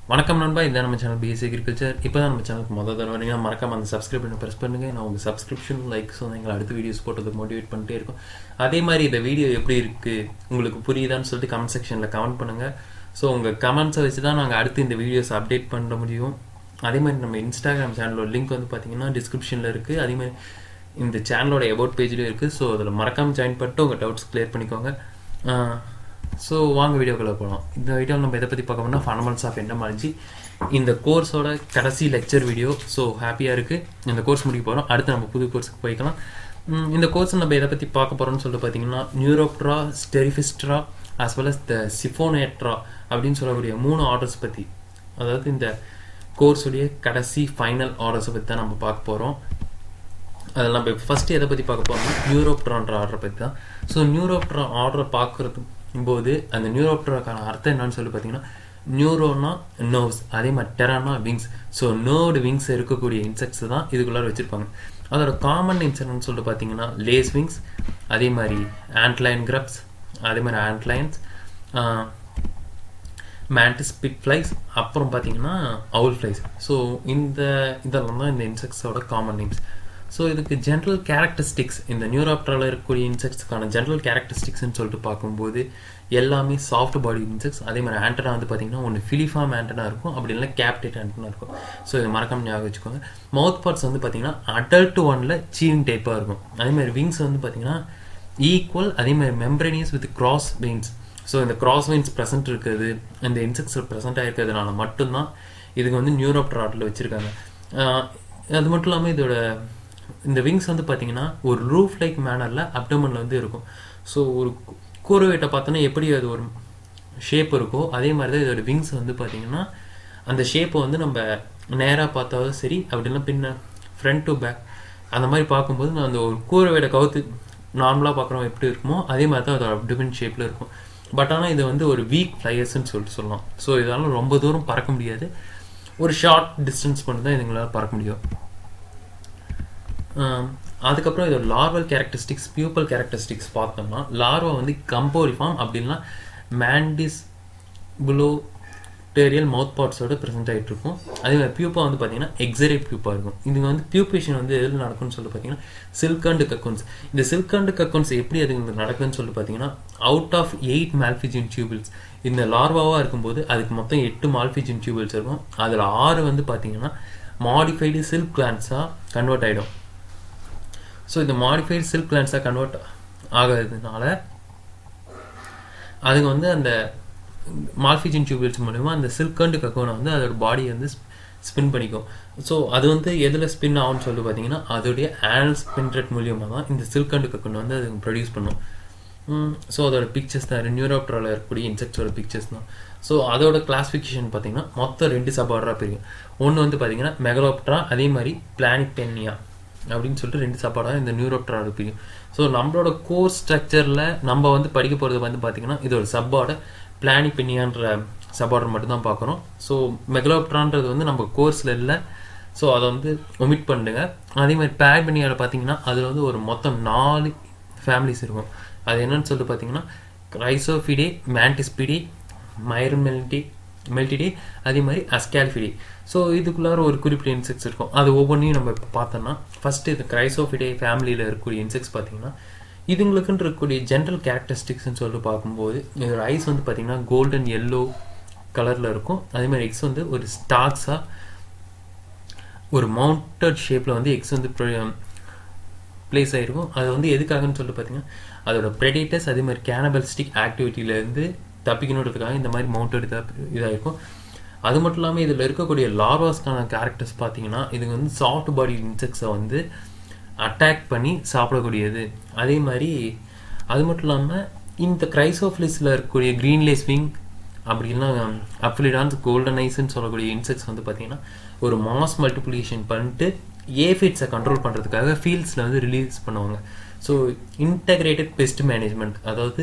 வணக்கம் நண்பா இதான் நம்ம சேனல் பிஎஸ்சி அக்ரிகல்ச்சர் இப்போ தான் நம்ம சேனலுக்கு முதல் தடவை வரீங்கன்னா மறக்காம அந்த சப்ஸ்கிரைப் பண்ணி ப்ரெஸ் பண்ணுங்க நான் உங்கள் சப்ஸ்கிரிப்ஷன் லைக்ஸ் வந்து எங்களை அடுத்த வீடியோஸ் போட்டதுக்கு மோட்டிவேட் பண்ணிட்டே இருக்கும் அதே மாதிரி இந்த வீடியோ எப்படி இருக்குது உங்களுக்கு புரியுதான்னு சொல்லிட்டு கமெண்ட் செக்ஷனில் கமெண்ட் பண்ணுங்கள் ஸோ உங்கள் கமெண்ட்ஸை வச்சு தான் நாங்கள் அடுத்து இந்த வீடியோஸ் அப்டேட் பண்ண முடியும் அதே மாதிரி நம்ம இன்ஸ்டாகிராம் சேனலோட லிங்க் வந்து பார்த்தீங்கன்னா டிஸ்கிரிப்ஷனில் இருக்குது அதே மாதிரி இந்த சேனலோட அபவுட் பேஜ்லேயும் இருக்குது ஸோ அதில் மறக்காமல் ஜாயின் பண்ணிட்டு உங்கள் டவுட்ஸ் கிளியர் பண்ணிக்கோங்க ஸோ வாங்க வீடியோக்குள்ளே போகலாம் இந்த வீடியோவில் நம்ம எதை பற்றி பார்க்க போனால் ஃபண்டமெண்ட்ஸ் ஆஃப் எண்டமாலஜி இந்த கோர்ஸோட கடைசி லெக்சர் வீடியோ ஸோ ஹாப்பியாக இருக்குது இந்த கோர்ஸ் முடிக்க போகிறோம் அடுத்து நம்ம புது கோர்ஸுக்கு போய்க்கலாம் உம், இந்த கோர்ஸ் நம்ம எதை பற்றி பார்க்க போகிறோம்னு சொல்லிட்டு பார்த்தீங்கன்னா நியூரோப்ட்ரா ஸ்டெரிஃபிஸ்ட்ரா as well as த சிஃபோனேட்ரா அப்படின்னு சொல்லக்கூடிய மூணு ஆர்டர்ஸ் பற்றி அதாவது இந்த கோர்ஸுடைய கடைசி ஃபைனல் ஆர்டர்ஸை பற்றி தான் நம்ம பார்க்க போகிறோம் அதில் நம்ம ஃபஸ்ட்டு எதை பற்றி பார்க்க போகிறோம்னா நியூரோப்ட்ரான்ற ஆர்டரை பற்றி தான் ஸோ நியூரோப்ட்ரா ஆர்டரை பார்க்குறது போது அந்த நியூரோப்ட்ராக்கான அர்த்தம் என்னன்னு சொல்லி பார்த்தீங்கன்னா நியூரோனா நர்வ்ஸ் அதே மாதிரி டெரானா விங்ஸ் ஸோ நர்வ்டு விங்ஸ் இருக்கக்கூடிய இன்செக்ட்ஸ் தான் இதுக்குள்ளார வச்சுருப்பாங்க அதோட காமன் நேம்ஸ் என்னன்னு சொல்லிட்டு பார்த்தீங்கன்னா லேஸ் விங்ஸ் அதே மாதிரி ஆண்ட்லைன் கிரப்ஸ் அதே மாதிரி ஆண்ட்லைன்ஸ் மேண்டிஸ் பிட் ஃப்ளைஸ் அப்புறம் பார்த்தீங்கன்னா அவுல் ஃப்ளைஸ் ஸோ இந்த இதெல்லாம் தான் இந்த இன்செக்ட்ஸோட காமன் நேம்ஸ் ஸோ இதுக்கு ஜென்ரல் கேரக்டரிஸ்டிக்ஸ் இந்த நியூராப்டரில் இருக்கக்கூடிய இன்செக்ட்ஸ்க்கான ஜென்ரல் கேரக்டரிஸ்டிக்ஸ்னு சொல்லிட்டு பார்க்கும்போது எல்லாமே சாஃப்ட் பாடி இன்செக்ட்ஸ் அதே மாதிரி ஆண்டனா வந்து பார்த்தீங்கன்னா ஒன்று ஃபிலிஃபார்ம் ஆண்டனா இருக்கும் அப்படி இல்லை கேப்டேட் ஆண்டனா இருக்கும் ஸோ இது மறக்காம ஞாபகம் வச்சுக்கோங்க மவுத் பார்ட்ஸ் வந்து பார்த்தீங்கன்னா அடல்ட் ஒன்ல சீவிங் டைப்பாக இருக்கும் அதே மாதிரி விங்ஸ் வந்து பார்த்தீங்கன்னா ஈக்குவல் அதே மாதிரி membranous with cross veins so இந்த கிராஸ் வெயின்ஸ் ப்ரெசென்ட் இருக்குது இந்த இன்செக்ட்ஸில் ப்ரெசென்ட் ஆகிருக்கிறதுனால மட்டும்தான் இதுக்கு வந்து நியூரோப்டர் ஆர்டில் வச்சுருக்காங்க அது மட்டும் இல்லாமல் இதோட இந்த விங்ஸ் வந்து பார்த்தீங்கன்னா ஒரு ரூஃப் லைக் மேனரில் அப்டமனில் வந்து இருக்கும் ஸோ ஒரு கூரவேட்டை பார்த்தோன்னா எப்படி அது ஒரு ஷேப் இருக்கோ அதே மாதிரி தான் இதோட விங்ஸ் வந்து பார்த்தீங்கன்னா அந்த ஷேப்பை வந்து நம்ம நேராக பார்த்தாலும் சரி அப்படின்னா பின்ன ஃப்ரண்ட் டு பேக் அந்த மாதிரி பார்க்கும்போது நான் அந்த ஒரு கூரவேடை கவுத்து நார்மலாக பார்க்குறோம் எப்படி இருக்குமோ அதே மாதிரி தான் அதோட அப்டமன் ஷேப்பில் இருக்கும் பட் ஆனால் இது வந்து ஒரு வீக் ஃப்ளையர்ஸ்ன்னு சொல்லிட்டு சொல்லலாம் ஸோ இதனால் ரொம்ப தூரம் பறக்க முடியாது ஒரு ஷார்ட் டிஸ்டன்ஸ் மட்டும் தான் இதுங்களால் பறக்க முடியும் ஆம், அதுக்கப்புறம் இதோட லார்வல் கேரக்டரிஸ்டிக்ஸ் பியூப்பல் கேரக்டரிஸ்டிக்ஸ் பார்த்தோம்னா லார்வா வந்து கம்போரிஃபார்ம் அப்படின்னா மேண்டிஸ் புலோ டேரியல் மவுத் பார்ட்ஸோட ப்ரெசென்ட் ஆகிட்டு இருக்கும் அதே மாதிரி பியூப்பா வந்து பார்த்தீங்கன்னா எக்ஸரேட் பியூப்பா இருக்கும் இதுங்க வந்து பியூப்பேஷன் வந்து எதில் நடக்கும்னு சொல்லி பார்த்தீங்கன்னா சில்க் அண்ட் கக்கோன்ஸ் இந்த சில்க் அண்ட் கக்கோன்ஸ் எப்படி அது நடக்குதுன்னு சொல்லி பார்த்தீங்கன்னா out of eight Malpighian tubules இந்த லார்வாவாக இருக்கும்போது அதுக்கு மொத்தம் எட்டு மால்ஃபிஜின் டியூபிள்ஸ் இருக்கும் அதில் ஆறு வந்து பார்த்தீங்கன்னா மாடிஃபைடு சில்க் கிளான்ஸாக கன்வெர்ட் ஆகிடும் ஸோ இந்த மாடிஃபைடு சில்க் கிளான்ஸாக கன்வெர்ட் ஆகிறதுனால அதுங்க வந்து அந்த மால்ஃபிஜின் டியூபிள்ஸ் மூலிமா அந்த சில்க் அண்ட் கக்கோனை வந்து அதோட பாடியை வந்து ஸ்பின் பண்ணிக்கும் ஸோ அது வந்து எதில் ஸ்பின் ஆகும்னு சொல்லிட்டு பார்த்தீங்கன்னா அதோடைய ஆனல் ஸ்பின் ரேட் மூலியமாக தான் இந்த சில்க் அண்ட் கக்கோனை வந்து அது ப்ரொடியூஸ் பண்ணும் ஸோ அதோட பிக்சர்ஸ் தான் நியூரோப்டரில் இருக்கக்கூடிய இன்செக்ட்ஸோட பிக்சர்ஸ் தான் ஸோ அதோட கிளாஸிஃபிகேஷன் பார்த்தீங்கன்னா மொத்தம் ரெண்டு சபார்டராக பிரியும் ஒன்று வந்து பார்த்தீங்கன்னா மெகலோப்ட்ரா அதே மாதிரி பிளானிடென்னியா அப்படின்னு சொல்லிட்டு ரெண்டு சாப்பாடாக இந்த நியூரோப்டரா பிரியும் ஸோ நம்மளோட கோர்ஸ் ஸ்ட்ரக்சரில் நம்ம வந்து படிக்க போகிறது வந்து பார்த்தீங்கன்னா இதோட சப்பார்டை பிளானிபென்னியான்ற சப்பார்டர் மட்டும்தான் பார்க்குறோம் ஸோ மெகலோப்ட்ரான்றது வந்து நம்ம கோர்ஸில் இல்லை ஸோ அதை வந்து ஒமிட் பண்ணுங்க அதே மாதிரி பேக்பெனியாவில் பார்த்தீங்கன்னா அதில் வந்து ஒரு மொத்தம் நாலு ஃபேமிலிஸ் இருக்கும் அது என்னன்னு சொல்லிட்டு பார்த்தீங்கன்னா ரைசோஃபிடே மேண்டிஸ்பிடி மைரமெல்டி மெல்டிடே அதே மாதிரி அஸ்கால்ஃபிடே ஸோ இதுக்குள்ளார ஒரு குறிப்பிட்ட இன்செக்ட்ஸ் இருக்கும் அது ஒவ்வொன்றையும் நம்ம இப்போ பார்த்தோம்னா ஃபஸ்ட்டு இது கிரைசோஃபிடே ஃபேமிலியில் இருக்கக்கூடிய இன்செக்ட்ஸ் பார்த்தீங்கன்னா இதுங்களுக்குன்னு இருக்கக்கூடிய ஜென்ரல் கேரக்டரிஸ்டிக்ஸ்னு சொல்லிட்டு பார்க்கும்போது இதோட ஐஸ் வந்து பார்த்தீங்கன்னா கோல்டன் எல்லோ கலரில் இருக்கும் அதே மாதிரி எக்ஸ் வந்து ஒரு ஸ்டாக்ஸாக ஒரு மவுண்டட் ஷேப்பில் வந்து எக்ஸ் வந்து பிளேஸ் ஆகிருக்கும் அது வந்து எதுக்காகன்னு சொல்லிட்டு பார்த்தீங்கன்னா அதோட ப்ரெடேட்டர்ஸ் அதே மாதிரி கேனபலிஸ்டிக் ஆக்டிவிட்டியிலேருந்து தப்பிக்கணுன்றதுக்காக இந்த மாதிரி மவுண்டட் இதாக இதாகிருக்கும் அது மட்டும் இல்லாமல் இதில் இருக்கக்கூடிய லார்வாஸ்க்கான கேரக்டர்ஸ் பார்த்தீங்கன்னா இது வந்து சாஃப்ட் பாடி இன்செக்ட்ஸை வந்து அட்டாக் பண்ணி சாப்பிடக்கூடியது அதே மாதிரி அது மட்டும் இல்லாமல் இந்த கிரைசோஃபிலிஸில் இருக்கக்கூடிய க்ரீன்லேஸ் விங் அப்படின்னா அப்ளிடான்ஸ் கோல்டன் ஐஸ்ன்னு சொல்லக்கூடிய இன்செக்ட்ஸ் வந்து பார்த்தீங்கன்னா ஒரு மாஸ் மல்டிப்ளிகேஷன் பண்ணிட்டு ஏஃபிட்ஸை கண்ட்ரோல் பண்ணுறதுக்காக ஃபீல்ட்ஸில் வந்து ரிலீஸ் பண்ணுவாங்க ஸோ இன்டகிரேட்டட் பெஸ்ட் மேனேஜ்மெண்ட் அதாவது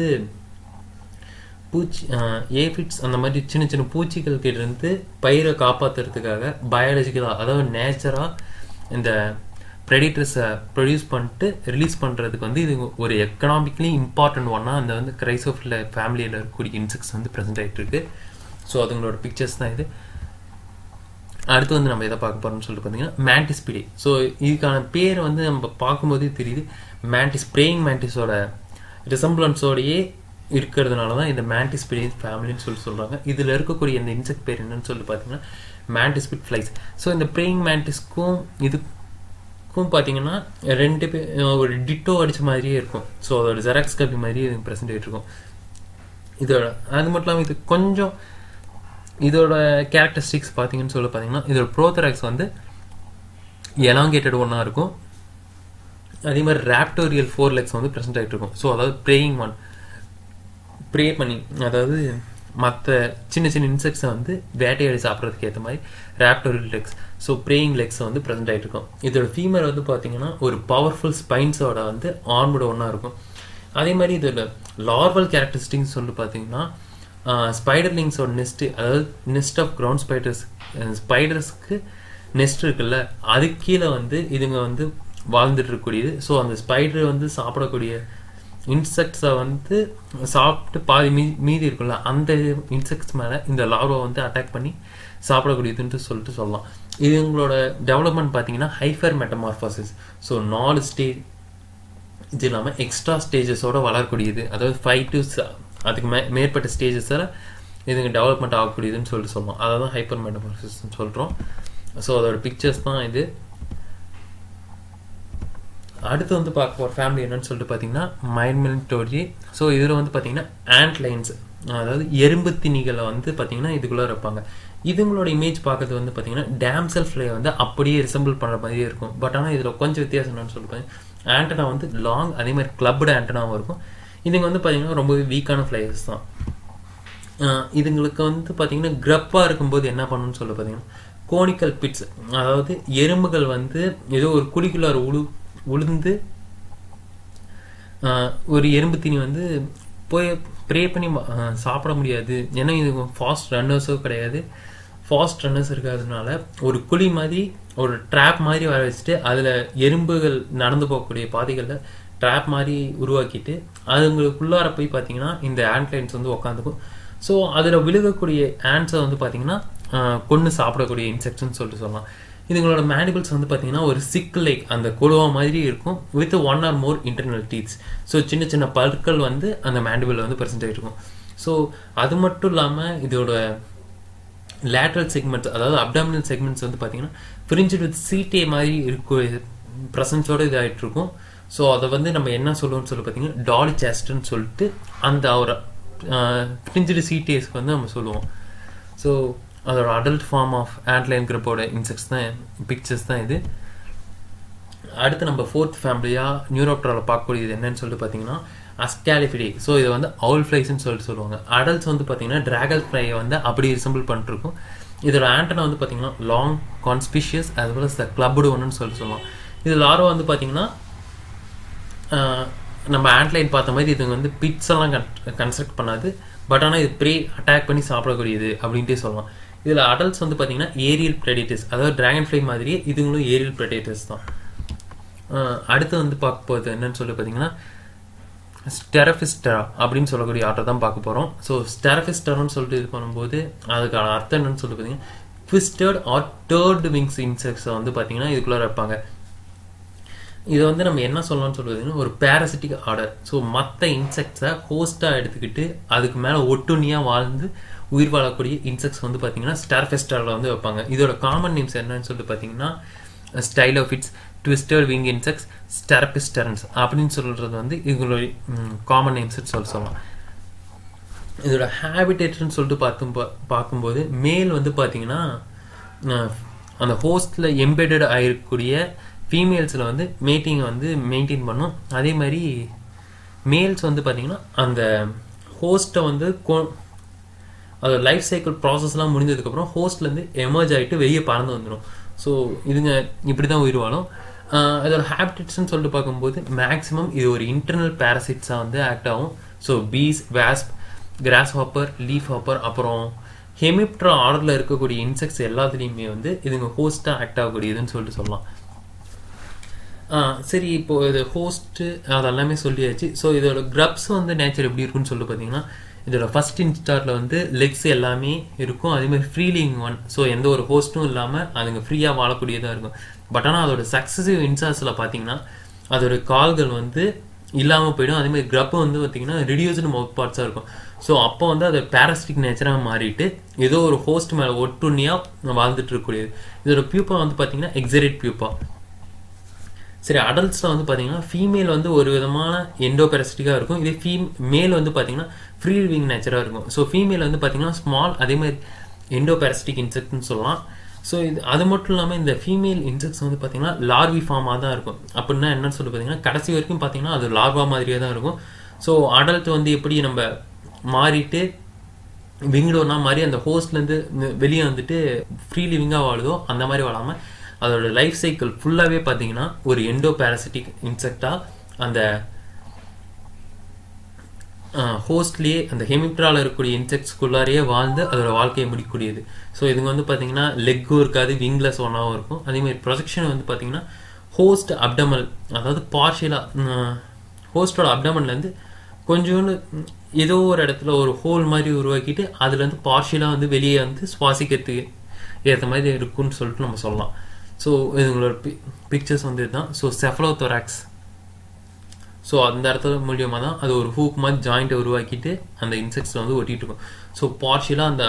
பூச்சி ஏஃபிட்ஸ் அந்த மாதிரி சின்ன சின்ன பூச்சிகள் கிட்ட இருந்து பயிரை காப்பாற்றுறதுக்காக பயாலஜிக்கலாக அதாவது நேச்சராக இந்த ப்ரெடிட்டர்ஸை ப்ரொடியூஸ் பண்ணிட்டு ரிலீஸ் பண்ணுறதுக்கு வந்து இது ஒரு எக்கனாமிக்லி இம்பார்ட்டன்ட் ஒன்னாக அந்த வந்து கிரைசோஃபில் ஃபேமிலியில் இருக்கக்கூடிய இன்செக்ட்ஸ் வந்து ப்ரெசென்ட் ஆகிட்டு இருக்கு ஸோ அதுங்களோட பிக்சர்ஸ் தான் இது அடுத்து வந்து நம்ம எதை பார்க்க போறோம்னு சொல்லிட்டு பார்த்தீங்கன்னா மேண்டிஸ்பிடி ஸோ இதுக்கான பேர் வந்து நம்ம பார்க்கும்போதே தெரியுது மேண்டிஸ் ப்ரேயிங் மேண்டிஸோட ரிசம்பிளன்ஸோடையே இருக்கிறதுனால தான் இந்த மேண்டிஸ்பிடி ஃபேமிலின்னு சொல்லி சொல்கிறாங்க இதில் இருக்கக்கூடிய இந்த இன்செக்ட் பேர் என்னன்னு சொல்லி பார்த்தீங்கன்னா மேண்டிஸ்பிட் ஃப்ளைஸ் ஸோ இந்த ப்ரேயிங் மேண்டிஸ்க்கும் இதுக்கும் பார்த்தீங்கன்னா ரெண்டு பே ஒரு டிட்டோ அடித்த மாதிரியே இருக்கும் ஸோ அதோட ஜெராக்ஸ் காப்பி மாதிரியே இது ப்ரெசென்ட் ஆகிட்டு இருக்கும் இதோட அது மட்டும் இல்லாமல் இது கொஞ்சம் இதோட கேரக்டரிஸ்டிக்ஸ் பார்த்தீங்கன்னு சொல்லி பார்த்தீங்கன்னா இதோட ப்ரோத்தராக்ஸ் வந்து எலாங்கேட்டட் ஒன்றா இருக்கும் அதே மாதிரி ராப்டோரியல் ஃபோர் லெக்ஸ் வந்து ப்ரெசென்ட் ஆகிட்டு இருக்கும் ஸோ அதாவது ப்ரேயிங் ஒன் ப்ரே பண்ணி அதாவது மற்ற சின்ன சின்ன இன்செக்ட்ஸை வந்து வேட்டையாடி சாப்பிட்றதுக்கு ஏற்ற மாதிரி raptorial legs so praying legs வந்து ப்ரெசென்ட் ஆகிட்டு இருக்கும் இதோட ஃபீமர் வந்து பார்த்தீங்கன்னா ஒரு பவர்ஃபுல் ஸ்பைன்ஸோட வந்து ஆர்மோட ஒன்றா இருக்கும் அதே மாதிரி இதோட லார்வல் கேரக்டரிஸ்டிக்ஸ் சொல்லி பார்த்தீங்கன்னா ஸ்பைடர்லிங்ஸோட நெஸ்ட்டு அதாவது நெஸ்ட் ஆஃப் கிரவுண்ட் ஸ்பைடர்ஸ் ஸ்பைடர்ஸ்க்கு நெஸ்ட் இருக்குல்ல அதுக்கு கீழே வந்து இதுங்க வந்து வாழ்ந்துட்டு இருக்கக்கூடியது ஸோ அந்த ஸ்பைடர் வந்து சாப்பிடக்கூடிய இன்செக்ட்ஸை வந்து சாப்பிட்டு பாதி மீ மீதி இருக்குல்ல அந்த இன்செக்ட்ஸ் மேலே இந்த லார்வா வந்து அட்டாக் பண்ணி சாப்பிடக்கூடியதுன்ட்டு சொல்லிட்டு சொல்லலாம் இதுங்களோட டெவலப்மெண்ட் பார்த்தீங்கன்னா ஹைஃபர் மெட்டமார்ஃபாசிஸ் ஸோ நாலு ஸ்டேஜ் இது இல்லாமல் எக்ஸ்ட்ரா ஸ்டேஜஸோட வளரக்கூடியது அதாவது ஃபைவ் டு அதுக்கு மே மேற்பட்ட ஸ்டேஜஸில் இதுங்க டெவலப்மெண்ட் ஆகக்கூடியதுன்னு சொல்லிட்டு சொல்லலாம் அதை தான் ஹைப்பர் மெட்டமார்ஃபாசிஸ்ன்னு சொல்கிறோம் ஸோ அதோட பிக்சர்ஸ் தான் இது அடுத்து வந்து பார்க்க போகிற ஃபேமிலி என்னன்னு சொல்லிட்டு பார்த்தீங்கன்னா மைன்மென்டோரி ஸோ இதில் வந்து பார்த்தீங்கன்னா ஆண்ட் லைன்ஸ் அதாவது எறும்பு திணிகளை வந்து பார்த்தீங்கன்னா இதுக்குள்ளே இருப்பாங்க இதுங்களோட இமேஜ் பார்க்கறது வந்து பார்த்தீங்கன்னா டேம்சல் ஃப்ளை வந்து அப்படியே ரிசம்பிள் பண்ணுற மாதிரியே இருக்கும் பட் ஆனால் இதில் கொஞ்சம் வித்தியாசம் என்னன்னு சொல்லிட்டு ஆண்டனா வந்து லாங் அதே மாதிரி கிளப்டு ஆண்டனாவும் இருக்கும் இதுங்க வந்து பார்த்தீங்கன்னா ரொம்பவே வீக்கான ஃப்ளைஸ் தான் இதுங்களுக்கு வந்து பார்த்தீங்கன்னா க்ரப்பாக இருக்கும்போது என்ன பண்ணணும்னு சொல்லி பார்த்தீங்கன்னா கோனிக்கல் பிட்ஸ் அதாவது எறும்புகள் வந்து ஏதோ ஒரு குழிக்குள்ளார உழு உளுந்து ஒரு எறும்பு தீனி வந்து போய் ப்ரே பண்ணி சாப்பிட முடியாது ஏன்னா இது ஃபாஸ்ட் ரன்னர்ஸோ கிடையாது ஃபாஸ்ட் ரன்னர்ஸ் இருக்கிறதுனால ஒரு குழி மாதிரி ஒரு ட்ராப் மாதிரி வர வச்சுட்டு அதில் எறும்புகள் நடந்து போகக்கூடிய பாதைகளில் ட்ராப் மாதிரி உருவாக்கிட்டு அதுங்களுக்குள்ளார போய் பார்த்தீங்கன்னா இந்த ஆண்ட்லைன்ஸ் வந்து உக்காந்துக்கும் ஸோ அதில் விழுகக்கூடிய ஆண்ட்ஸை வந்து பார்த்தீங்கன்னா கொன்று சாப்பிடக்கூடிய இன்செக்ட்ஸ்னு சொல்லிட்டு சொல்லலாம் இதுங்களோட மேனிபிள்ஸ் வந்து பார்த்தீங்கன்னா ஒரு சிக் லைக் அந்த குழுவா மாதிரி இருக்கும் with one or more internal teeths so சின்ன சின்ன பற்கள் வந்து அந்த மேண்டிபிள் வந்து ப்ரெசென்ட் இருக்கும் ஸோ அது மட்டும் இல்லாமல் இதோட லேட்ரல் செக்மெண்ட்ஸ் அதாவது அப்டாமினல் செக்மெண்ட்ஸ் வந்து பார்த்தீங்கன்னா ஃப்ரிஞ்சு வித் சீட்டே மாதிரி இருக்க ப்ரெசன்ஸோட இதாகிட்டு இருக்கும் ஸோ அதை வந்து நம்ம என்ன சொல்லுவோம்னு சொல்லி பார்த்தீங்கன்னா டாலி சேஸ்ட்னு சொல்லிட்டு அந்த அவர் ஃப்ரிஞ்சு சீட்டேஸ்க்கு வந்து நம்ம சொல்லுவோம் ஸோ அதோட அடல்ட் ஃபார்ம் ஆஃப் ஆண்ட்லைன் கிரப்போட இன்செக்ட்ஸ் தான் பிக்சர்ஸ் தான் இது அடுத்து நம்ம ஃபோர்த் ஃபேமிலியாக நியூரோப்டரால் பார்க்கக்கூடியது என்னன்னு சொல்லிட்டு பார்த்தீங்கன்னா அஸ்காலிஃபிடி ஸோ இது வந்து அவுல் ஃப்ளைஸ்ன்னு சொல்லிட்டு சொல்லுவாங்க அடல்ட்ஸ் வந்து பார்த்தீங்கன்னா ட்ராகல் ஃப்ளையை வந்து அப்படி ரிசம்பிள் பண்ணிருக்கும் இதோட ஆண்டனா வந்து பார்த்தீங்கன்னா long conspicuous as well as the clubbed ஒன்றுன்னு சொல்லிட்டு சொல்லலாம் இது லாரோ வந்து பார்த்தீங்கன்னா நம்ம ஆண்ட்லைன் பார்த்த மாதிரி இது வந்து பிட்ஸ் எல்லாம் கன்ஸ்ட்ரக்ட் பண்ணாது பட் ஆனால் இது ப்ரே அட்டாக் பண்ணி சாப்பிடக்கூடியது அப்படின்ட்டே சொல்லலாம் இதில் அடல்ட்ஸ் வந்து பார்த்தீங்கன்னா ஏரியல் ப்ரெடிட்டர்ஸ் அதாவது ட்ராகன் ஃப்ளை மாதிரியே இதுங்களும் ஏரியல் ப்ரெடிட்டர்ஸ் தான் அடுத்து வந்து பார்க்க போகிறது என்னன்னு சொல்லி பார்த்தீங்கன்னா ஸ்டெரஃபிஸ்டரா அப்படின்னு சொல்லக்கூடிய ஆட்டை தான் பார்க்க போகிறோம் ஸோ ஸ்டெரஃபிஸ்டர்னு சொல்லிட்டு இது பண்ணும்போது அதுக்கான அர்த்தம் என்னன்னு சொல்லி பார்த்தீங்கன்னா ட்விஸ்டர்ட் ஆர் டேர்டு விங்ஸ் இன்செக்ட்ஸை வந்து பார்த்தீங்கன்னா இதுக்குள்ளே வைப்பாங்க இதை வந்து நம்ம என்ன சொல்லலாம்னு சொல்லுவதுன்னா ஒரு பேரசிட்டிக் ஆர்டர் ஸோ மற்ற இன்செக்ட்ஸை ஹோஸ்ட்டாக எடுத்துக்கிட்டு அதுக்கு மேலே ஒட்டுணியாக வாழ்ந்து உயிர் வாழக்கூடிய இன்செக்ட்ஸ் வந்து பார்த்தீங்கன்னா ஸ்டார்ஃபெஸ்டரில் வந்து வைப்பாங்க இதோட காமன் நேம்ஸ் என்னன்னு சொல்லிட்டு பார்த்தீங்கன்னா stylopids twister wing insects strepsipterans அப்படின்னு சொல்கிறது வந்து இதுங்களுடைய காமன் நேம்ஸ்னு சொல்லி சொல்லலாம் இதோட ஹேபிடேட்னு சொல்லிட்டு பார்த்தும் பார்க்கும்போது மேல் வந்து பார்த்தீங்கன்னா அந்த ஹோஸ்டில் எம்பெடட் ஆகிருக்கக்கூடிய ஃபீமேல்ஸில் வந்து மேட்டிங்கை வந்து மெயின்டைன் பண்ணும் அதே மாதிரி மேல்ஸ் வந்து பார்த்திங்கன்னா அந்த ஹோஸ்ட்டை வந்து கோ அதோட லைஃப் சைக்கிள் ப்ராசஸ்லாம் முடிஞ்சதுக்கப்புறம் ஹோஸ்ட்லேருந்து எமர்ஜ் ஆகிட்டு வெளியே பறந்து வந்துடும் ஸோ இதுங்க இப்படி தான் உயிர் வாழும் அதோட ஹேபிட்டட்ஸ்னு சொல்லிட்டு பார்க்கும்போது மேக்ஸிமம் இது ஒரு இன்டர்னல் பேரசிட்ஸாக வந்து ஆக்ட் ஆகும் so bees wasp grasshopper leafhopper அப்புறம் ஹெமிப்ட்ரா ஆர்டரில் இருக்கக்கூடிய இன்செக்ட்ஸ் எல்லாத்துலேயுமே வந்து இதுங்க ஹோஸ்ட்டாக ஆக்ட் ஆகக்கூடியதுன்னு சொல்லிட்டு சொல்லலாம் சரி இப்போ இது ஹோஸ்ட்டு அதெல்லாமே சொல்லியாச்சு ஸோ இதோட க்ரப்ஸ் வந்து நேச்சர் எப்படி இருக்குன்னு சொல்லிட்டு பார்த்தீங்கன்னா இதோட ஃபர்ஸ்ட் இன்ஸ்டாரில் வந்து லெக்ஸ் எல்லாமே இருக்கும் அதே மாதிரி ஃப்ரீலிங் ஒன் ஸோ எந்த ஒரு ஹோஸ்ட்டும் இல்லாமல் அதுங்க ஃப்ரீயாக வாழக்கூடியதாக இருக்கும் பட் ஆனால் அதோட சக்ஸசிவ் இன்சார்ஸில் பார்த்தீங்கன்னா அதோட கால்கள் வந்து இல்லாமல் போயிடும் அதே மாதிரி கிரப் வந்து பார்த்தீங்கன்னா ரிடியூஸ்டு மவுத் பார்ட்ஸாக இருக்கும் ஸோ அப்போ வந்து அது பேரஸ்டிக் நேச்சராக மாறிட்டு ஏதோ ஒரு ஹோஸ்ட் மேலே ஒட்டுண்ணியாக வாழ்ந்துட்டு இருக்கக்கூடியது இதோட பியூப்பா வந்து பார்த்தீங்கன்னா எக்ஸரேட் பியூப்பா சரி அடல்ட்ஸில் வந்து பார்த்தீங்கன்னா ஃபீமேல் வந்து ஒரு விதமான எண்டோபெரஸ்டிக்காக இருக்கும் இதே ஃபீம் மேல் வந்து பார்த்தீங்கன்னா ஃப்ரீ லிவிங் நேச்சராக இருக்கும் ஸோ ஃபீமேல் வந்து பார்த்தீங்கன்னா ஸ்மால் அதே மாதிரி எண்டோபெரஸ்டிக் இன்செக்ட்னு சொல்லலாம் ஸோ இது அது மட்டும் இல்லாமல் இந்த ஃபீமேல் இன்செக்ட்ஸ் வந்து பார்த்தீங்கன்னா லார்வி ஃபார்மாக தான் இருக்கும் அப்படின்னா என்னன்னு சொல்லி பார்த்தீங்கன்னா கடைசி வரைக்கும் பார்த்தீங்கன்னா அது லார்வா மாதிரியே தான் இருக்கும் ஸோ அடல்ட் வந்து எப்படி நம்ம மாறிட்டு விங்டோனா மாதிரி அந்த ஹோஸ்ட்லேருந்து வெளியே வந்துட்டு ஃப்ரீ லிவிங்காக வாழுதோ அந்த மாதிரி வாழாமல் அதோட லைஃப் சைக்கிள் ஃபுல்லாகவே பார்த்தீங்கன்னா ஒரு எண்டோ பேரசிட்டிக் இன்செக்டாக அந்த ஹோஸ்ட்லேயே அந்த ஹெமிப்ட்ரால இருக்கக்கூடிய இன்செக்ட்ஸ்குள்ளாரையே வாழ்ந்து அதோட வாழ்க்கையை முடிக்கக்கூடியது ஸோ இதுங்க வந்து பார்த்தீங்கன்னா லெக்கும் இருக்காது விங்லெஸ் ஒன்றாவும் இருக்கும் அதேமாதிரி ப்ரொஜெக்ஷன் வந்து பார்த்தீங்கன்னா ஹோஸ்ட் அப்டமல் அதாவது பார்ஷியலாக ஹோஸ்டோட அப்டமன்லேருந்து கொஞ்சோண்டு ஏதோ ஒரு இடத்துல ஒரு ஹோல் மாதிரி உருவாக்கிட்டு அதுலேருந்து பார்ஷியலாக வந்து வெளியே வந்து சுவாசிக்கிறதுக்கு ஏற்ற மாதிரி இருக்குன்னு சொல்லிட்டு நம்ம சொல்லலாம் ஸோ இதுங்களோட பி பிக்சர்ஸ் வந்து இதுதான் ஸோ செஃபலோதொராக்ஸ் ஸோ அந்த இடத்துல மூலியமாக தான் அது ஒரு ஹூக் மாதிரி ஜாயிண்ட்டை உருவாக்கிட்டு அந்த இன்செக்ட்ஸில் வந்து ஒட்டிட்டு இருக்கும் ஸோ பார்ஷியலாக அந்த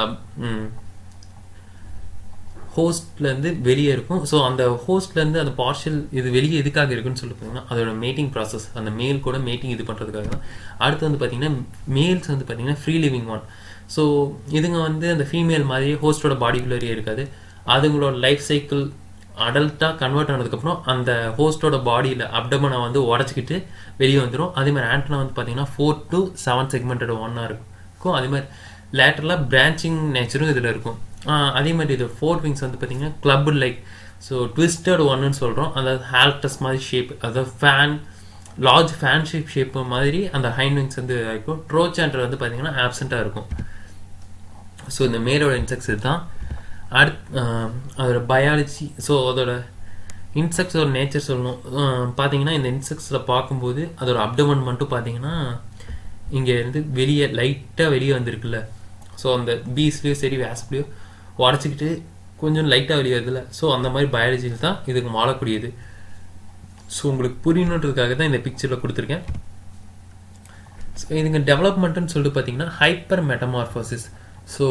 ஹோஸ்ட்லேருந்து வெளியே இருக்கும் ஸோ அந்த ஹோஸ்ட்லேருந்து அந்த பார்ஷியல் இது வெளியே எதுக்காக இருக்குன்னு சொல்லி பார்த்தீங்கன்னா அதோட மேட்டிங் ப்ராசஸ் அந்த மேல் கூட மேட்டிங் இது பண்ணுறதுக்காக தான் அடுத்து வந்து பார்த்தீங்கன்னா மேல்ஸ் வந்து பார்த்தீங்கன்னா ஃப்ரீ லிவிங் ஒன் ஸோ இதுங்க வந்து அந்த ஃபீமேல் மாதிரியே ஹோஸ்டோட பாடிக்குள்ளேயே இருக்காது அதுங்களோட லைஃப் சைக்கிள் அடல்ட்டாக கன்வெர்ட் ஆனதுக்கப்புறம் அந்த ஹோஸ்டோட பாடியில் அப்டமனை வந்து உடச்சிக்கிட்டு வெளியே வந்துடும் அதே மாதிரி ஆண்டனா வந்து பார்த்தீங்கன்னா ஃபோர் டு செவன் செக்மெண்டட் ஒன்னாக இருக்கும் அதே மாதிரி லேட்டரலாக பிரான்ச்சிங் நேச்சரும் இதில் இருக்கும் அதே மாதிரி இது ஃபோர் விங்ஸ் வந்து பார்த்தீங்கன்னா கிளப் லைக் ஸோ ட்விஸ்டட் ஒன்னு சொல்கிறோம் அதாவது ஹேல்டஸ் மாதிரி ஷேப் அதாவது fan large fan shape shape மாதிரி அந்த ஹைண்ட் விங்ஸ் வந்து இருக்கும் ட்ரோச்சாண்டர் வந்து பார்த்தீங்கன்னா ஆப்சண்ட்டாக இருக்கும் ஸோ இந்த மேலோட இன்செக்ட்ஸ் இதுதான் அடுத் அதோட பயாலஜி ஸோ அதோட இன்செக்ட்ஸோட நேச்சர் சொல்லணும் பார்த்தீங்கன்னா இந்த இன்செக்ட்ஸில் பார்க்கும்போது அதோட அப்டமன் மட்டும் பார்த்தீங்கன்னா இங்கே இருந்து வெளியே லைட்டாக வெளியே வந்திருக்குல்ல ஸோ அந்த பீஸ்லேயோ சரி வேஸ்ப்லேயோ உடச்சிக்கிட்டு கொஞ்சம் லைட்டாக வெளியே வருதுல்ல ஸோ அந்த மாதிரி பயாலஜியில் தான் இதுக்கு வாழக்கூடியது ஸோ உங்களுக்கு புரியணுன்றதுக்காக தான் இந்த பிக்சரில் கொடுத்துருக்கேன் ஸோ இதுங்க டெவலப்மெண்ட்டுன்னு சொல்லிட்டு பார்த்தீங்கன்னா ஹைப்பர் மெட்டமார்ஃபோசிஸ் ஸோ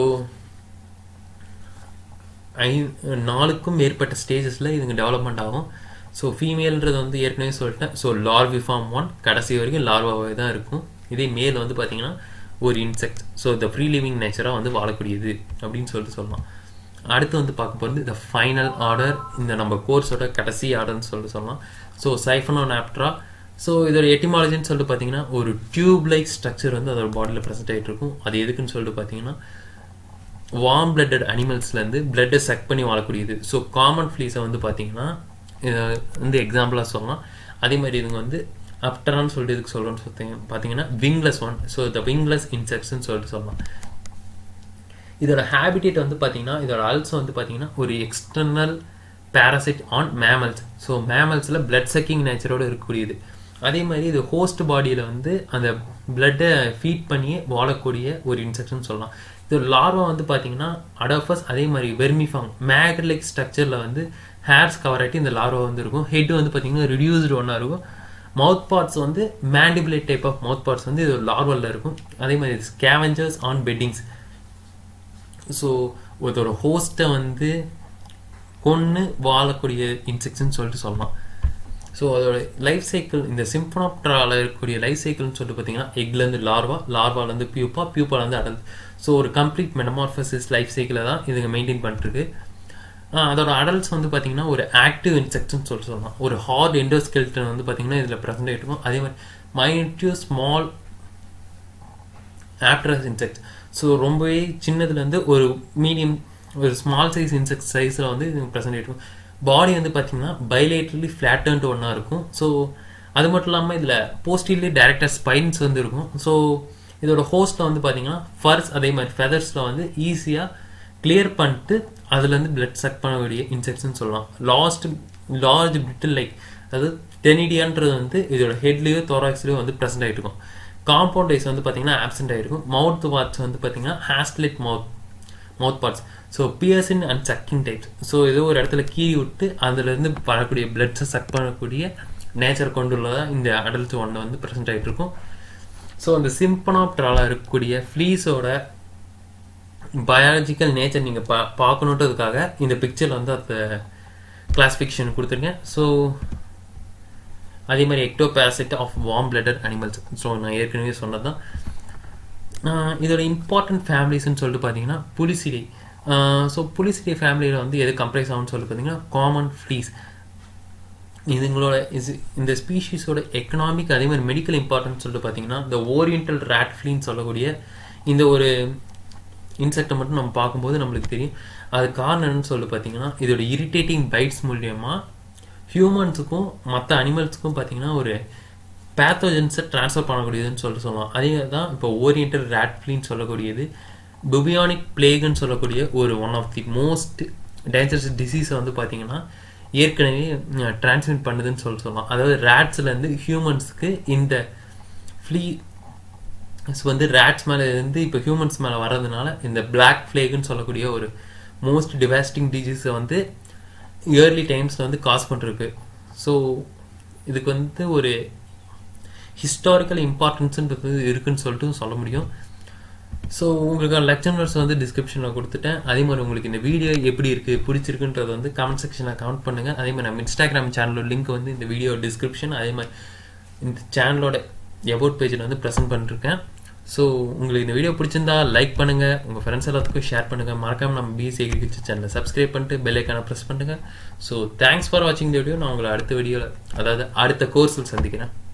ஐ நாலுக்கும் மேற்பட்ட ஸ்டேஜஸில் இதுங்க டெவலப்மெண்ட் ஆகும் ஸோ ஃபீமேல்ன்றது வந்து ஏற்கனவே சொல்லிட்டேன் ஸோ லார்வி ஃபார்ம் ஒன் கடைசி வரைக்கும் லார்வாவே தான் இருக்கும் இதே மேல் வந்து பார்த்தீங்கன்னா ஒரு இன்செக்ட் ஸோ இந்த ஃப்ரீ லிவிங் நேச்சராக வந்து வாழக்கூடியது அப்படின்னு சொல்லிட்டு சொல்லலாம் அடுத்து வந்து பார்க்க போகிறது இந்த ஃபைனல் ஆர்டர் இந்த நம்ம கோர்ஸோட கடைசி ஆர்டர்னு சொல்லிட்டு சொல்லலாம் ஸோ சைஃபனோ நாப்ட்ரா ஸோ இதோட எட்டிமாலஜின்னு சொல்லிட்டு பார்த்தீங்கன்னா ஒரு டியூப் லைக் ஸ்ட்ரக்சர் வந்து அதோட பாடியில் ப்ரெசென்ட் ஆகிட்டு இருக்கும் அது எதுக்குன்னு சொல்லிட்டு பார்த்தீங்கன்னா வார்ம் பிளட்டட் அனிமல்ஸ்லேருந்து பிளட்டை செக் பண்ணி வாழக்கூடியது ஸோ காமன் ஃப்ளீஸை வந்து பார்த்தீங்கன்னா வந்து எக்ஸாம்பிளாக சொல்லலாம் அதே மாதிரி இதுங்க வந்து அப்டரான்னு சொல்லிட்டு இதுக்கு சொல்கிறோன்னு சொல்லி பார்த்தீங்கன்னா wingless one so the wingless இன்செக்ட்ஸ்னு சொல்லிட்டு சொல்லலாம் இதோட ஹேபிடேட் வந்து பார்த்தீங்கன்னா இதோட அல்ஸ் வந்து பார்த்தீங்கன்னா ஒரு external parasite on mammals so மேமல்ஸில் பிளட் சக்கிங் நேச்சரோடு இருக்கக்கூடியது அதே மாதிரி இது ஹோஸ்ட் பாடியில் வந்து அந்த பிளட்டை ஃபீட் பண்ணி வாழக்கூடிய ஒரு இன்செக்ஷன் சொல்லலாம் இது லார்வா வந்து பார்த்தீங்கன்னா அடாஃபஸ் அதே மாதிரி வெர்மிஃபாங் மேக்ரலிக் ஸ்ட்ரக்சரில் வந்து ஹேர்ஸ் கவர் ஆகிட்டு இந்த லார்வா வந்து இருக்கும் ஹெட் வந்து பார்த்தீங்கன்னா ரிடியூஸ்டு ஒன்றா இருக்கும் மவுத் பார்ட்ஸ் வந்து mandibulate type of mouth parts வந்து இது லார்வலில் இருக்கும் அதே மாதிரி ஸ்கேவெஞ்சர்ஸ் ஆன் பெட்டிங்ஸ் ஸோ ஒருத்தரோட ஹோஸ்ட்டை வந்து கொன்று வாழக்கூடிய இன்செக்ஷன் சொல்லிட்டு சொல்லலாம் ஸோ அதோட லைஃப் சைக்கிள் இந்த சிம்பனாப்டரால் இருக்கக்கூடிய லைஃப் சைக்கிள்னு சொல்லிட்டு பார்த்தீங்கன்னா எக்லேருந்து லார்வா லார்வாலேருந்து பியூப்பா பியூப்பாலேருந்து அடல் ஸோ ஒரு கம்ப்ளீட் மெனமார்ஃபசிஸ் லைஃப் சைக்கிளை தான் இதுங்க மெயின்டைன் பண்ணிருக்கு அதோட அடல்ட்ஸ் வந்து பார்த்தீங்கன்னா ஒரு ஆக்டிவ் இன்செக்ட்னு சொல்லிட்டு சொல்லலாம் ஒரு ஹார்ட் எண்டோஸ்கெல்டன் வந்து பார்த்தீங்கன்னா இதில் ப்ரெசென்ட் ஆகிருக்கும் அதே மாதிரி minute small apterous insect so ரொம்பவே சின்னதுலேருந்து ஒரு மீடியம் ஒரு ஸ்மால் சைஸ் இன்செக்ட் சைஸில் வந்து இது ப்ரெசென்ட் ஆகிருக்கும் பாடி வந்து பார்த்தீங்கன்னா பைலேட்ரலி ஃப்ளாட்டன்ட்டு ஒன்றா இருக்கும் ஸோ அது மட்டும் இல்லாமல் இதில் போஸ்டிலி டேரக்டர் ஸ்பைன்ஸ் வந்து இருக்கும் ஸோ இதோட ஹோஸ்ட்டில் வந்து பார்த்தீங்கன்னா ஃபர்ஸ் அதே மாதிரி ஃபெதர்ஸில் வந்து ஈஸியாக கிளியர் பண்ணிட்டு அதுலேருந்து பிளட் சக் பண்ணக்கூடிய இன்செக்ஷன் சொல்லலாம் லாஸ்ட் லார்ஜ் பிட்டில் லைக் அதாவது டெனிடியான்றது வந்து இதோட ஹெட்லேயோ தோராக்ஸ்லேயோ வந்து ப்ரெசென்ட் ஆகிட்டு இருக்கும் காம்பவுண்ட் ஐஸ் வந்து பார்த்தீங்கன்னா ஆப்சென்ட் ஆகிருக்கும் மவுத் பார்ட்ஸ் வந்து பார்த்தீங்கன்னா haustellate mouth mouth parts so piercing and sucking types so ஏதோ ஒரு இடத்துல கீறி விட்டு அதுலேருந்து வரக்கூடிய பிளட்ஸை சக் பண்ணக்கூடிய நேச்சர் கொண்டுள்ளதாக இந்த அடல்ட் ஒன்ல வந்து ப்ரெசென்ட் ஆகிட்டு இருக்கும் ஸோ அந்த சிம்பனாப்ட்ராலாக இருக்கக்கூடிய ஃப்ளீஸோட பயாலஜிக்கல் நேச்சர் நீங்கள் பா பார்க்கணுன்றதுக்காக இந்த பிக்சரில் வந்து அந்த கிளாஸிஃபிகேஷன் கொடுத்துருக்கேன் ஸோ அதே மாதிரி ectoparasite of warm blooded animals so நான் ஏற்கனவே சொன்னது தான் இதோட இம்பார்ட்டன்ட் ஃபேமிலிஸ்ன்னு சொல்லிட்டு பார்த்தீங்கன்னா புலிசிடை ஸோ புலிசிடை ஃபேமிலியில் வந்து எது கம்ப்ரைஸ் ஆகும்னு சொல்லிட்டு பார்த்தீங்கன்னா காமன் ஃப்ளீஸ் இதுங்களோட இது இந்த ஸ்பீஷீஸோட எக்கனாமிக் அதே மாதிரி மெடிக்கல் இம்பார்ட்டன்ஸ் சொல்லிட்டு பார்த்தீங்கன்னா இந்த ஓரியன்டல் ரேட் ஃப்ளீன்னு சொல்லக்கூடிய இந்த ஒரு இன்செக்டை மட்டும் நம்ம பார்க்கும்போது நம்மளுக்கு தெரியும் அது காரணம் என்னன்னு சொல்லி பார்த்தீங்கன்னா இதோட இரிட்டேட்டிங் பைட்ஸ் மூலியமாக ஹியூமன்ஸுக்கும் மற்ற அனிமல்ஸுக்கும் பார்த்தீங்கன்னா ஒரு பேத்தோஜன்ஸை ட்ரான்ஸ்ஃபர் பண்ணக்கூடியதுன்னு சொல்லிட்டு சொல்லலாம் அதே தான் இப்போ ஓரியன்டல் ரேட் ஃப்ளீன்னு சொல்லக்கூடியது புபியானிக் பிளேகுன்னு சொல்லக்கூடிய ஒரு one of the most dangerous டிசீஸை வந்து பார்த்தீங்கன்னா ஏற்கனவே டிரான்ஸ்மிட் பண்ணுதுன்னு சொல்லி சொல்லலாம் அதாவது ரேட்ஸ்லேருந்து ஹியூமன்ஸ்க்கு இந்த ஃப்ளீ வந்து ரேட்ஸ் மேலே இருந்து இப்போ ஹியூமன்ஸ் மேலே வர்றதுனால இந்த பிளாக் ஃப்ளேகுன்னு சொல்லக்கூடிய ஒரு மோஸ்ட் டிவாஸ்டிங் டிசீஸை வந்து இயர்லி டைம்ஸில் வந்து காஸ் பண்ணிருக்கு ஸோ இதுக்கு வந்து ஒரு ஹிஸ்டாரிக்கல் இம்பார்ட்டன்ஸுன்றது இருக்குன்னு சொல்லிட்டு சொல்ல முடியும் ஸோ உங்களுக்கு லெக்சர் நோட்ஸ் வந்து டிஸ்கிரிப்ஷனில் கொடுத்துட்டேன் அதே மாதிரி உங்களுக்கு இந்த வீடியோ எப்படி இருக்குது பிடிச்சிருக்குன்றது வந்து கமெண்ட் செக்ஷனில் கமெண்ட் பண்ணுங்கள் அதே மாதிரி நம்ம இன்ஸ்டாகிராம் சேனலோட லிங்க் வந்து இந்த வீடியோ டிஸ்கிரிப்ஷன் அதே மாதிரி இந்த சேனலோட எபோட் பேஜில் வந்து ப்ரெசென்ட் பண்ணிருக்கேன் ஸோ உங்களுக்கு இந்த வீடியோ பிடிச்சிருந்தா லைக் பண்ணுங்கள் உங்கள் ஃப்ரெண்ட்ஸ் எல்லாத்துக்கும் ஷேர் பண்ணுங்கள் மறக்காமல் நம்ம பிஎஸ்சி அக்ரிகல்ச்சர் சேனலை சப்ஸ்கிரைப் பண்ணிட்டு பெல் ஐக்கானை ப்ரெஸ் பண்ணுங்கள் ஸோ தேங்க்ஸ் ஃபார் வாட்சிங் இந்த வீடியோ நான் உங்களை அடுத்த வீடியோவில் அதாவது அடுத்த கோர்ஸில் சந்திக்கிறேன்